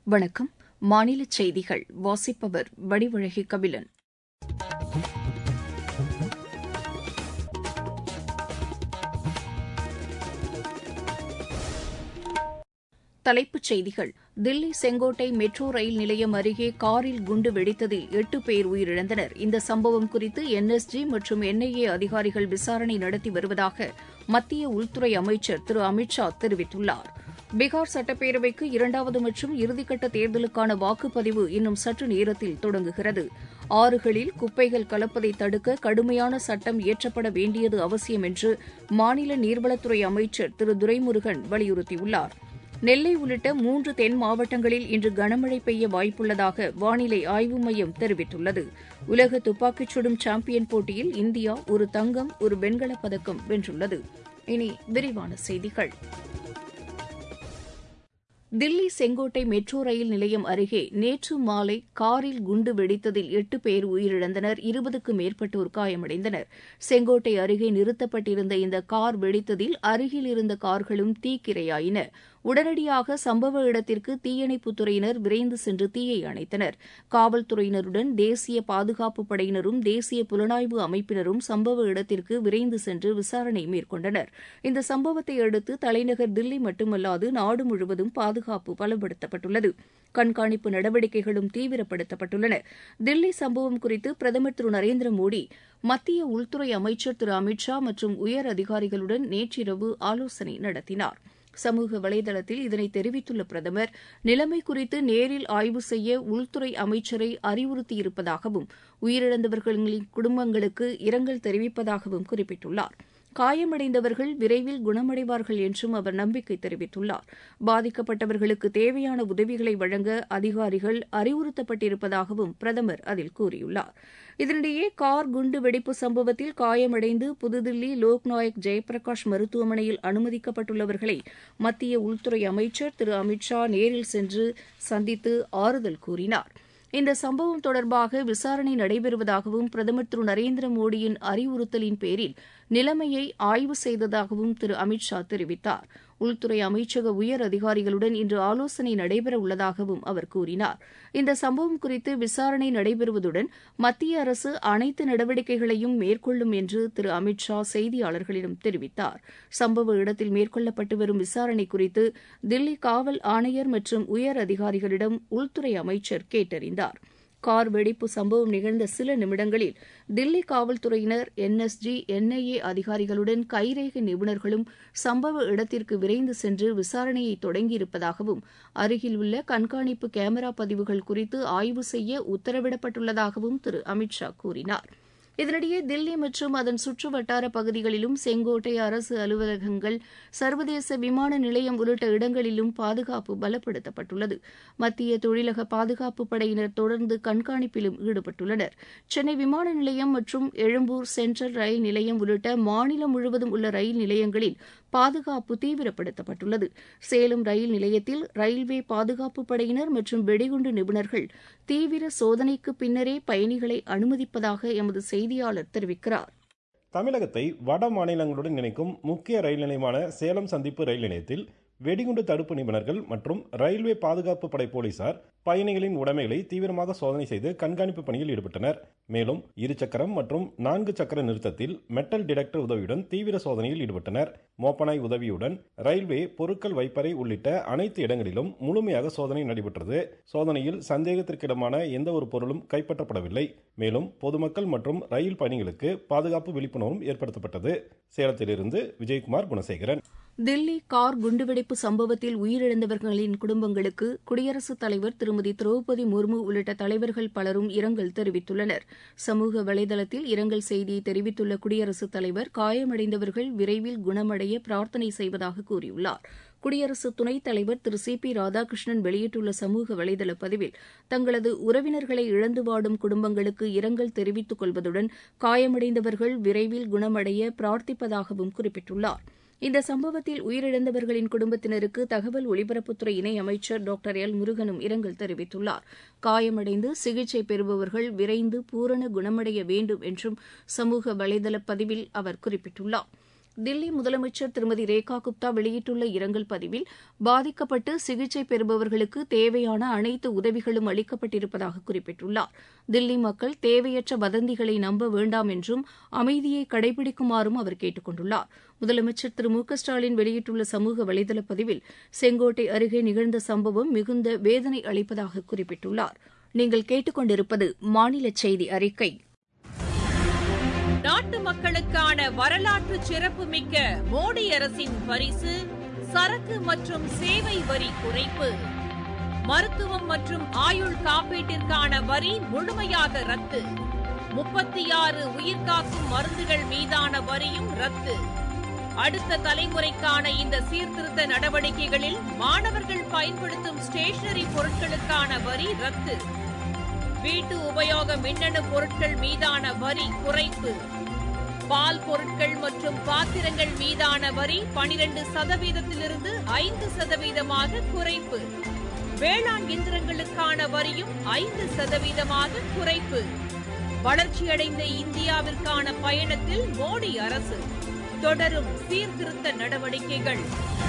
வணக்கம் மாநில செய்திகள் வாசிப்பவர் வடிவழகி கபிலன் தலைப்புச் செய்திகள் தில்லி செங்கோட்டை மெட்ரோ ரயில் நிலையம் அருகே காரில் குண்டு வெடித்ததில் எட்டு பேர் உயிரிழந்தனர் இந்த சம்பவம் குறித்து என்எஸ்ஜி மற்றும் என்ஐஏ அதிகாரிகள் விசாரணை நடத்தி வருவதாக மத்திய உள்துறை அமைச்சர் திரு அமித் ஷா தெரிவித்துள்ளார் பீகார் சட்டப்பேரவைக்கு இரண்டாவது மற்றும் இறுதிக்கட்ட தேர்தலுக்கான வாக்குப்பதிவு இன்னும் சற்று நேரத்தில் தொடங்குகிறது ஆறுகளில் குப்பைகள் கலப்பதை தடுக்க கடுமையான சட்டம் இயற்றப்பட வேண்டியது அவசியம் என்று மாநில நீர்வளத்துறை அமைச்சர் திரு துரைமுருகன் வலியுறுத்தியுள்ளார் நெல்லை உள்ளிட்ட மூன்று தென் மாவட்டங்களில் இன்று கனமழை பெய்ய வாய்ப்புள்ளதாக வானிலை ஆய்வு மையம் தெரிவித்துள்ளது உலக துப்பாக்கிச் சுடும் சாம்பியன் போட்டியில் இந்தியா ஒரு தங்கம் ஒரு வெண்கலப் பதக்கம் வென்றுள்ளது இனி விரிவான செய்திகள் தில்லி செங்கோட்டை மெட்ரோ ரயில் நிலையம் அருகே நேற்று மாலை காரில் குண்டு வெடித்ததில் எட்டு பேர் உயிரிழந்தனர் இருபதுக்கு மேற்பட்டோர் காயமடைந்தனர் செங்கோட்டை அருகே நிறுத்தப்பட்டிருந்த இந்த கார் வெடித்ததில் அருகில் இருந்த கார்களும் தீக்கிரையாயின உடனடியாக சம்பவ இடத்திற்கு தீயணைப்புத்துறையினர் விரைந்து சென்று தீயை அணைத்தனர் காவல்துறையினருடன் தேசிய பாதுகாப்பு படையினரும் தேசிய புலனாய்வு அமைப்பினரும் சம்பவ இடத்திற்கு விரைந்து சென்று விசாரணை மேற்கொண்டனர் இந்த சம்பவத்தை அடுத்து தலைநகர் தில்லி மட்டுமல்லாது நாடு முழுவதும் பாதுகாப்பு பலப்படுத்தப்பட்டுள்ளது கண்காணிப்பு நடவடிக்கைகளும் தீவிரப்படுத்தப்பட்டுள்ளன தில்லி சம்பவம் குறித்து பிரதமர் திரு நரேந்திர மோடி மத்திய உள்துறை அமைச்சர் திரு அமித் ஷா மற்றும் உயர் அதிகாரிகளுடன் நேற்றிரவு ஆலோசனை நடத்தினார் சமூக வலைதளத்தில் இதனை தெரிவித்துள்ள பிரதமர் நிலைமை குறித்து நேரில் ஆய்வு செய்ய உள்துறை அமைச்சரை அறிவுறுத்தியிருப்பதாகவும் உயிரிழந்தவர்களின் குடும்பங்களுக்கு இரங்கல் தெரிவிப்பதாகவும் குறிப்பிட்டுள்ளார் காயமடைந்தவர்கள் விரைவில் குணமடைவார்கள் என்றும் அவர் நம்பிக்கை தெரிவித்துள்ளார் பாதிக்கப்பட்டவர்களுக்கு தேவையான உதவிகளை வழங்க அதிகாரிகள் அறிவுறுத்தப்பட்டிருப்பதாகவும் பிரதமர் அதில் கூறியுள்ளார் இதனிடையே கார் குண்டு வெடிப்பு சம்பவத்தில் காயமடைந்து புதுதில்லி லோக்நாயக் ஜெயபிரகாஷ் மருத்துவமனையில் அனுமதிக்கப்பட்டுள்ளவர்களை மத்திய உள்துறை அமைச்சர் திரு அமித் ஷா நேரில் சென்று சந்தித்து ஆறுதல் கூறினார் இந்த சம்பவம் தொடர்பாக விசாரணை நடைபெறுவதாகவும் பிரதமர் திரு நரேந்திர மோடியின் அறிவுறுத்தலின் பேரில் நிலைமையை ஆய்வு செய்ததாகவும் திரு அமித் ஷா தெரிவித்தார் உள்துறை அமைச்சக உயர் அதிகாரிகளுடன் இன்று ஆலோசனை நடைபெற உள்ளதாகவும் அவர் கூறினார் இந்த சம்பவம் குறித்து விசாரணை நடைபெறுவதுடன் மத்திய அரசு அனைத்து நடவடிக்கைகளையும் மேற்கொள்ளும் என்று திரு அமித் ஷா செய்தியாளர்களிடம் தெரிவித்தார் சம்பவ இடத்தில் மேற்கொள்ளப்பட்டு வரும் விசாரணை குறித்து தில்லி காவல் ஆணையர் மற்றும் உயர் அதிகாரிகளிடம் உள்துறை அமைச்சர் கேட்டறிந்தார் கார் வெடிப்பு சம்பவம் நிகழ்ந்த சில நிமிடங்களில் தில்லி காவல்துறையினர் என்எஸ்ஜி என்ஐஏ அதிகாரிகளுடன் கைரேகை நிபுணர்களும் சம்பவ இடத்திற்கு விரைந்து சென்று விசாரணையை தொடங்கியிருப்பதாகவும் அருகில் உள்ள கண்காணிப்பு கேமரா பதிவுகள் குறித்து ஆய்வு செய்ய உத்தரவிடப்பட்டுள்ளதாகவும் திரு அமித் ஷா கூறினார் இதனிடையே தில்லி மற்றும் அதன் சுற்று வட்டார பகுதிகளிலும் செங்கோட்டை அரசு அலுவலகங்கள் சர்வதேச விமான நிலையம் உள்ளிட்ட இடங்களிலும் பாதுகாப்பு பலப்படுத்தப்பட்டுள்ளது மத்திய தொழிலக பாதுகாப்பு படையினர் தொடர்ந்து கண்காணிப்பிலும் ஈடுபட்டுள்ளனர் சென்னை விமான நிலையம் மற்றும் எழும்பூர் சென்ட்ரல் ரயில் நிலையம் உள்ளிட்ட மாநிலம் முழுவதும் உள்ள ரயில் நிலையங்களில் பாதுகாப்பு தீவிரப்படுத்தப்பட்டுள்ளது சேலம் ரயில் நிலையத்தில் ரயில்வே பாதுகாப்பு படையினர் மற்றும் வெடிகுண்டு நிபுணர்கள் தீவிர சோதனைக்கு பின்னரே பயணிகளை அனுமதிப்பதாக எமது செய்தியாளர் தெரிவிக்கிறார் தமிழகத்தை வட மாநிலங்களுடன் இணைக்கும் முக்கிய ரயில் நிலையமான சேலம் சந்திப்பு ரயில் நிலையத்தில் வெடிகுண்டு தடுப்பு நிபுணர்கள் மற்றும் ரயில்வே பாதுகாப்பு படை போலீசார் பயணிகளின் உடைமைகளை தீவிரமாக சோதனை செய்து கண்காணிப்பு பணியில் ஈடுபட்டனர் மேலும் இரு சக்கரம் மற்றும் நான்கு சக்கர நிறுத்தத்தில் மெட்டல் டிடெக்டர் உதவியுடன் தீவிர சோதனையில் ஈடுபட்டனர் மோப்பனாய் உதவியுடன் ரயில்வே பொருட்கள் வைப்பறை உள்ளிட்ட அனைத்து இடங்களிலும் முழுமையாக சோதனை நடைபெற்றது சோதனையில் சந்தேகத்திற்கிடமான எந்த ஒரு பொருளும் கைப்பற்றப்படவில்லை மேலும் பொதுமக்கள் மற்றும் ரயில் பயணிகளுக்கு பாதுகாப்பு விழிப்புணர்வும் ஏற்படுத்தப்பட்டது சேலத்திலிருந்து விஜயகுமார் குணசேகரன் தில்லி கார் குண்டுவெடிப்பு சம்பவத்தில் உயிரிழந்தவர்களின் குடும்பங்களுக்கு குடியரசுத் தலைவர் திருமதி திரௌபதி முர்மு உள்ளிட்ட தலைவர்கள் பலரும் இரங்கல் தெரிவித்துள்ளனர் சமூக வலைதளத்தில் இரங்கல் செய்தியை தெரிவித்துள்ள குடியரசுத் தலைவர் காயமடைந்தவர்கள் விரைவில் குணமடைய பிரார்த்தனை செய்வதாக கூறியுள்ளார் குடியரசு துணைத் தலைவர் திரு சி பி ராதாகிருஷ்ணன் வெளியிட்டுள்ள சமூக வலைதள பதிவில் தங்களது உறவினர்களை இழந்து வாடும் குடும்பங்களுக்கு இரங்கல் தெரிவித்துக் கொள்வதுடன் காயமடைந்தவர்கள் விரைவில் குணமடைய பிரார்த்திப்பதாகவும் குறிப்பிட்டுள்ளார் இந்த சம்பவத்தில் உயிரிழந்தவர்களின் குடும்பத்தினருக்கு தகவல் ஒலிபரப்புத்துறை இணை அமைச்சர் டாக்டர் எல் முருகனும் இரங்கல் தெரிவித்துள்ளார் காயமடைந்து சிகிச்சை பெறுபவர்கள் விரைந்து பூரண குணமடைய வேண்டும் என்றும் சமூக வலைதள பதிவில் அவர் குறிப்பிட்டுள்ளார் தில்லி முதலமைச்சர் திருமதி ரேகா குப்தா வெளியிட்டுள்ள இரங்கல் பதிவில் பாதிக்கப்பட்டு சிகிச்சை பெறுபவர்களுக்கு தேவையான அனைத்து உதவிகளும் அளிக்கப்பட்டிருப்பதாக குறிப்பிட்டுள்ளார் தில்லி மக்கள் தேவையற்ற வதந்திகளை நம்ப வேண்டாம் என்றும் அமைதியை கடைபிடிக்குமாறும் அவர் கேட்டுக் கொண்டுள்ளார் முதலமைச்சர் திரு மு க ஸ்டாலின் வெளியிட்டுள்ள சமூக வலைதள பதிவில் செங்கோட்டை அருகே நிகழ்ந்த சம்பவம் மிகுந்த வேதனை அளிப்பதாக குறிப்பிட்டுள்ளார் நீங்கள் கேட்டுக்கொண்டிருப்பது மாநில செய்தி அறிக்கை நாட்டு மக்களுக்கான வரலாற்று சிறப்புமிக்க மோடி அரசின் பரிசு சரக்கு மற்றும் சேவை வரி குறைப்பு மருத்துவம் மற்றும் ஆயுள் காப்பீட்டிற்கான வரி முழுமையாக ரத்து முப்பத்தி ஆறு உயிர்காக்கும் மருந்துகள் மீதான வரியும் ரத்து அடுத்த தலைமுறைக்கான இந்த சீர்திருத்த நடவடிக்கைகளில் மாணவர்கள் பயன்படுத்தும் ஸ்டேஷனரி பொருட்களுக்கான வரி ரத்து வீட்டு உபயோக மின்னணு பொருட்கள் மீதான வரி குறைப்பு பால் பொருட்கள் மற்றும் பாத்திரங்கள் மீதான வரி பனிரெண்டு சதவீதத்திலிருந்து ஐந்து சதவீதமாக குறைப்பு வேளாண் இயந்திரங்களுக்கான வரியும் ஐந்து சதவீதமாக குறைப்பு வளர்ச்சியடைந்த இந்தியாவிற்கான பயணத்தில் மோடி அரசு தொடரும் சீர்திருத்த நடவடிக்கைகள்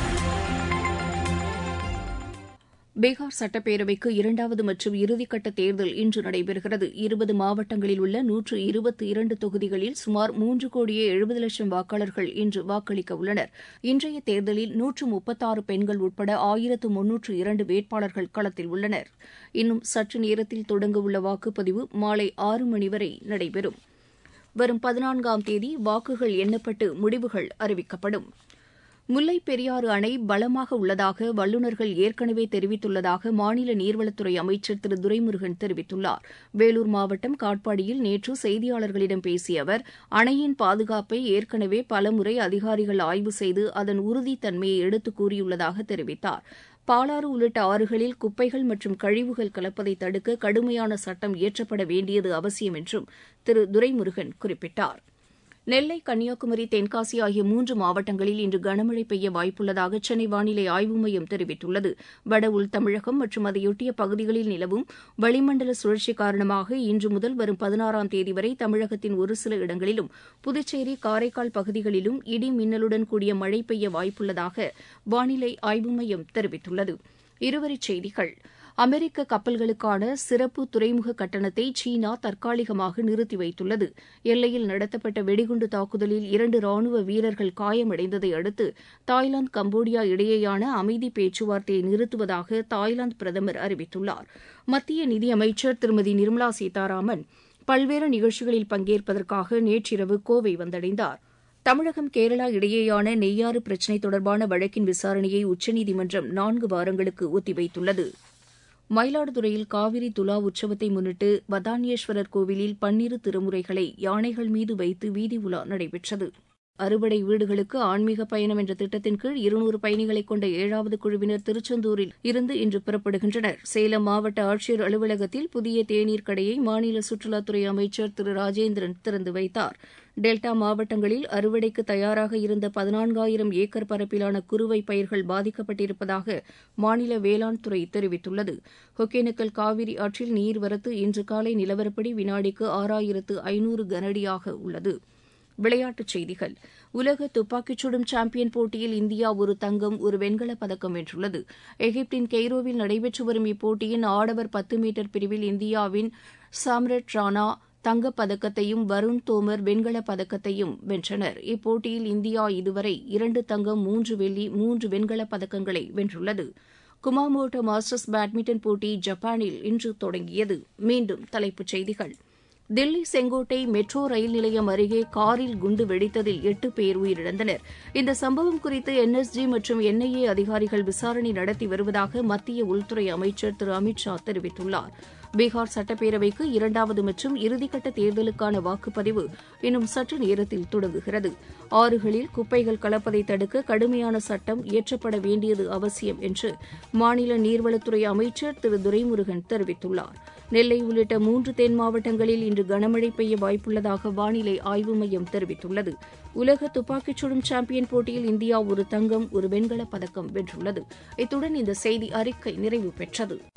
பீகார் சட்டப்பேரவைக்கு இரண்டாவது மற்றும் இறுதிக்கட்ட தேர்தல் இன்று நடைபெறுகிறது இருபது மாவட்டங்களில் உள்ள நூற்று இருபத்தி இரண்டு தொகுதிகளில் சுமார் மூன்று கோடியே எழுபது லட்சம் வாக்காளர்கள் இன்று வாக்களிக்க உள்ளனர் இன்றைய தேர்தலில் நூற்று முப்பத்தாறு பெண்கள் உட்பட ஆயிரத்து முன்னூற்று இரண்டு வேட்பாளர்கள் களத்தில் உள்ளனர் இன்னும் சற்று நேரத்தில் தொடங்கவுள்ள வாக்குப்பதிவு மாலை ஆறு மணி வரை நடைபெறும் வரும் பதினான்காம் தேதி வாக்குகள் எண்ணப்பட்டு முடிவுகள் அறிவிக்கப்படும் முல்லைப் பெரியாறு அணை பலமாக உள்ளதாக வல்லுநர்கள் ஏற்கனவே தெரிவித்துள்ளதாக மாநில நீர்வளத்துறை அமைச்சர் திரு துரைமுருகன் தெரிவித்துள்ளார் வேலூர் மாவட்டம் காட்பாடியில் நேற்று செய்தியாளர்களிடம் பேசிய அவர் அணையின் பாதுகாப்பை ஏற்கனவே பலமுறை அதிகாரிகள் ஆய்வு செய்து அதன் உறுதித்தன்மையை எடுத்துக் கூறியுள்ளதாக தெரிவித்தார் பாலாறு உள்ளிட்ட ஆறுகளில் குப்பைகள் மற்றும் கழிவுகள் கலப்பதை தடுக்க கடுமையான சட்டம் இயற்றப்பட வேண்டியது அவசியம் என்றும் திரு துரைமுருகன் குறிப்பிட்டார் நெல்லை கன்னியாகுமரி தென்காசி ஆகிய மூன்று மாவட்டங்களில் இன்று கனமழை பெய்ய வாய்ப்புள்ளதாக சென்னை வானிலை ஆய்வு மையம் தெரிவித்துள்ளது வட உள் தமிழகம் மற்றும் அதையொட்டிய பகுதிகளில் நிலவும் வளிமண்டல சுழற்சி காரணமாக இன்று முதல் வரும் பதினாறாம் தேதி வரை தமிழகத்தின் ஒரு சில இடங்களிலும் புதுச்சேரி காரைக்கால் பகுதிகளிலும் இடி மின்னலுடன் கூடிய மழை பெய்ய வாய்ப்புள்ளதாக வானிலை ஆய்வு மையம் தெரிவித்துள்ளது இருவரிச் செய்திகள் அமெரிக்க கப்பல்களுக்கான சிறப்பு துறைமுக கட்டணத்தை சீனா தற்காலிகமாக நிறுத்தி வைத்துள்ளது எல்லையில் நடத்தப்பட்ட வெடிகுண்டு தாக்குதலில் இரண்டு ராணுவ வீரர்கள் காயமடைந்ததை அடுத்து தாய்லாந்து கம்போடியா இடையேயான அமைதி பேச்சுவார்த்தையை நிறுத்துவதாக தாய்லாந்து பிரதமர் அறிவித்துள்ளார் மத்திய நிதியமைச்சர் திருமதி நிர்மலா சீதாராமன் பல்வேறு நிகழ்ச்சிகளில் பங்கேற்பதற்காக நேற்றிரவு கோவை வந்தடைந்தார் தமிழகம் கேரளா இடையேயான நெய்யாறு பிரச்சினை தொடர்பான வழக்கின் விசாரணையை உச்சநீதிமன்றம் நான்கு வாரங்களுக்கு ஒத்திவைத்துள்ளது மயிலாடுதுறையில் காவிரி துலா உற்சவத்தை முன்னிட்டு வதானியேஸ்வரர் கோவிலில் பன்னிரு திருமுறைகளை யானைகள் மீது வைத்து வீதி உலா நடைபெற்றது அறுபடை வீடுகளுக்கு ஆன்மீக பயணம் என்ற திட்டத்தின் கீழ் இருநூறு பயணிகளை கொண்ட ஏழாவது குழுவினர் திருச்செந்தூரில் இருந்து இன்று புறப்படுகின்றனர் சேலம் மாவட்ட ஆட்சியர் அலுவலகத்தில் புதிய தேநீர் கடையை மாநில சுற்றுலாத்துறை அமைச்சர் திரு ராஜேந்திரன் திறந்து வைத்தார் டெல்டா மாவட்டங்களில் அறுவடைக்கு தயாராக இருந்த பதினான்காயிரம் ஏக்கர் பரப்பிலான குறுவை பயிர்கள் பாதிக்கப்பட்டிருப்பதாக மாநில வேளாண் துறை தெரிவித்துள்ளது ஒகேனக்கல் காவிரி ஆற்றில் நீர்வரத்து இன்று காலை நிலவரப்படி வினாடிக்கு ஆறாயிரத்து ஐநூறு கனஅடியாக உள்ளது விளையாட்டுச் செய்திகள் உலக துப்பாக்கிச் சுடும் சாம்பியன் போட்டியில் இந்தியா ஒரு தங்கம் ஒரு வெண்கலப் பதக்கம் வென்றுள்ளது எகிப்தின் கெய்ரோவில் நடைபெற்று வரும் இப்போட்டியின் ஆடவர் பத்து மீட்டர் பிரிவில் இந்தியாவின் சாம்ரட் ராணா தங்கப் பதக்கத்தையும் வருண் தோமர் வெண்கலப் பதக்கத்தையும் வென்றனர் இப்போட்டியில் இந்தியா இதுவரை இரண்டு தங்கம் மூன்று வெள்ளி மூன்று வெண்கலப் பதக்கங்களை வென்றுள்ளது குமாமோட்டோ மாஸ்டர்ஸ் பேட்மிண்டன் போட்டி ஜப்பானில் இன்று தொடங்கியது மீண்டும் தலைப்புச் செய்திகள் தில்லி செங்கோட்டை மெட்ரோ ரயில் நிலையம் அருகே காரில் குண்டு வெடித்ததில் எட்டு பேர் உயிரிழந்தனர் இந்த சம்பவம் குறித்து என்எஸ்ஜி மற்றும் என்ஐஏ அதிகாரிகள் விசாரணை நடத்தி வருவதாக மத்திய உள்துறை அமைச்சர் திரு அமித் ஷா தெரிவித்துள்ளார் பீகார் சட்டப்பேரவைக்கு இரண்டாவது மற்றும் இறுதிக்கட்ட தேர்தலுக்கான வாக்குப்பதிவு இன்னும் சற்று நேரத்தில் தொடங்குகிறது ஆறுகளில் குப்பைகள் கலப்பதை தடுக்க கடுமையான சட்டம் இயற்றப்பட வேண்டியது அவசியம் என்று மாநில நீர்வளத்துறை அமைச்சர் திரு துரைமுருகன் தெரிவித்துள்ளார் நெல்லை உள்ளிட்ட மூன்று தென் மாவட்டங்களில் இன்று கனமழை பெய்ய வாய்ப்புள்ளதாக வானிலை ஆய்வு மையம் தெரிவித்துள்ளது உலக துப்பாக்கிச் சுடும் சாம்பியன் போட்டியில் இந்தியா ஒரு தங்கம் ஒரு வெண்கலப் பதக்கம் வென்றுள்ளது இத்துடன் இந்த செய்தி அறிக்கை நிறைவு பெற்றது